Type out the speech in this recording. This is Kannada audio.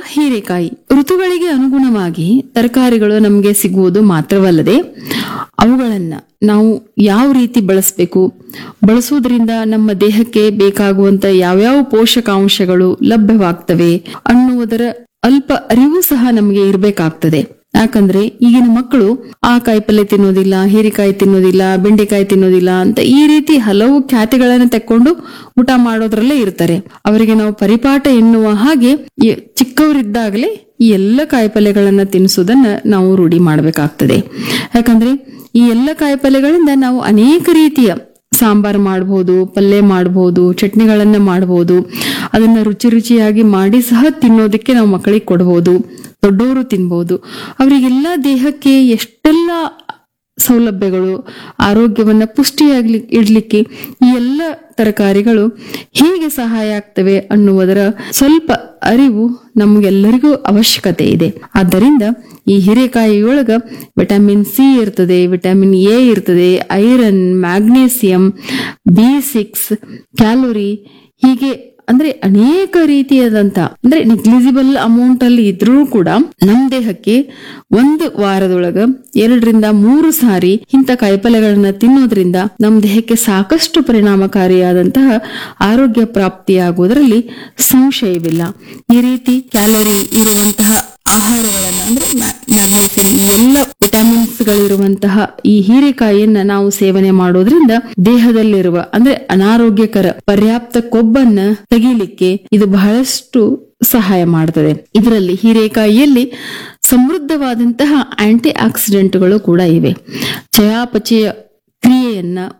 ಹೀರೆಕಾಯಿ ಋತುಗಳಿಗೆ ಅನುಗುಣವಾಗಿ ತರಕಾರಿಗಳು ನಮಗೆ ಸಿಗುವುದು ಮಾತ್ರವಲ್ಲದೆ ಅವುಗಳನ್ನ ನಾವು ಯಾವ ರೀತಿ ಬಳಸಬೇಕು ಬಳಸುವುದರಿಂದ ನಮ್ಮ ದೇಹಕ್ಕೆ ಬೇಕಾಗುವಂತ ಯಾವ್ಯಾವ ಪೋಷಕಾಂಶಗಳು ಲಭ್ಯವಾಗ್ತವೆ ಅನ್ನುವುದರ ಅಲ್ಪ ಅರಿವು ಸಹ ನಮಗೆ ಇರಬೇಕಾಗ್ತದೆ ಯಾಕಂದ್ರೆ ಈಗಿನ ಮಕ್ಕಳು ಆ ಕಾಯಿಪಲ್ಯ ತಿನ್ನೋದಿಲ್ಲ ಹೀರೆಕಾಯಿ ತಿನ್ನೋದಿಲ್ಲ ಬೆಂಡೆಕಾಯಿ ತಿನ್ನೋದಿಲ್ಲ ಅಂತ ಈ ರೀತಿ ಹಲವು ಖ್ಯಾತಿಗಳನ್ನು ತೆಕ್ಕೊಂಡು ಊಟ ಮಾಡೋದ್ರಲ್ಲೇ ಇರ್ತಾರೆ ಅವರಿಗೆ ನಾವು ಪರಿಪಾಠ ಎನ್ನುವ ಹಾಗೆ ಈ ಚಿಕ್ಕವರಿದ್ದಾಗಲೇ ಈ ಎಲ್ಲ ಕಾಯಿಪಲ್ಯಗಳನ್ನ ತಿನ್ನಿಸೋದನ್ನ ನಾವು ರೂಢಿ ಮಾಡಬೇಕಾಗ್ತದೆ ಯಾಕಂದ್ರೆ ಈ ಎಲ್ಲ ಕಾಯಿಪಲ್ಯಗಳಿಂದ ನಾವು ಅನೇಕ ರೀತಿಯ ಸಾಂಬಾರ್ ಮಾಡಬಹುದು ಪಲ್ಯ ಮಾಡಬಹುದು ಚಟ್ನಿಗಳನ್ನ ಮಾಡಬಹುದು ಅದನ್ನ ರುಚಿ ರುಚಿಯಾಗಿ ಮಾಡಿ ಸಹ ತಿನ್ನೋದಕ್ಕೆ ನಾವು ಮಕ್ಕಳಿಗೆ ಕೊಡಬಹುದು ದೊಡ್ಡವರು ತಿನ್ಬಹುದು ಅವರಿಗೆಲ್ಲ ದೇಹಕ್ಕೆ ಎಷ್ಟೆಲ್ಲ ಸೌಲಭ್ಯಗಳು ಆರೋಗ್ಯವನ್ನ ಪುಷ್ಟಿಯಾಗ್ಲಿ ಇಡ್ಲಿಕ್ಕೆ ಈ ಎಲ್ಲ ತರಕಾರಿಗಳು ಹೇಗೆ ಸಹಾಯ ಆಗ್ತವೆ ಅನ್ನುವುದರ ಸ್ವಲ್ಪ ಅರಿವು ನಮಗೆಲ್ಲರಿಗೂ ಅವಶ್ಯಕತೆ ಇದೆ ಆದ್ದರಿಂದ ಈ ಹೀರೆಕಾಯಿಯೊಳಗ ವಿಟಮಿನ್ ಸಿ ಇರ್ತದೆ ವಿಟಮಿನ್ ಎ ಇರ್ತದೆ iron magnesium B six calorie ಹೀಗೆ ಅಂದ್ರೆ ಅನೇಕ ರೀತಿಯಾದಂತ ಅಂದ್ರೆ ನೆಗ್ಲಿಜಿಬಲ್ ಅಮೌಂಟ್ ಅಲ್ಲಿ ಇದ್ರೂ ಕೂಡ ನಮ್ ದೇಹಕ್ಕೆ ಒಂದು ವಾರದೊಳಗ ಎರಡರಿಂದ ಮೂರು ಸಾರಿ ಇಂಥ ಕಾಯಿಪಲ್ಯಗಳನ್ನ ತಿನ್ನೋದ್ರಿಂದ ನಮ್ ದೇಹಕ್ಕೆ ಸಾಕಷ್ಟು ಪರಿಣಾಮಕಾರಿಯಾದಂತಹ ಆರೋಗ್ಯ ಪ್ರಾಪ್ತಿಯಾಗುವುದರಲ್ಲಿ ಸಂಶಯವಿಲ್ಲ ಈ ರೀತಿ ಕ್ಯಾಲೋರಿ ಇರುವಂತಹ ಆಹಾರಗಳನ್ನ ಅಂದ್ರೆ ಮ್ಯಾಗ್ನೇಸಿಯಂ ಈ ಎಲ್ಲ ವಿಟಮಿನ್ಸ್ ಗಳಿರುವಂತಹ ಈ ಹೀರೆಕಾಯಿಯನ್ನ ನಾವು ಸೇವನೆ ಮಾಡೋದ್ರಿಂದ ದೇಹದಲ್ಲಿರುವ ಅಂದ್ರೆ ಅನಾರೋಗ್ಯಕರ ಪರ್ಯಾಪ್ತ ಕೊಬ್ಬನ್ನ ತೆಗಿಲಿಕ್ಕೆ ಇದು ಬಹಳಷ್ಟು ಸಹಾಯ ಮಾಡ್ತದೆ ಇದರಲ್ಲಿ ಹೀರೆಕಾಯಿಯಲ್ಲಿ ಸಮೃದ್ಧವಾದಂತಹ ಆಂಟಿ ಆಕ್ಸಿಡೆಂಟ್ಗಳು ಕೂಡ ಇವೆ ಚಯಾಪಚಯ ಕ್ರಿಯೆಯನ್ನ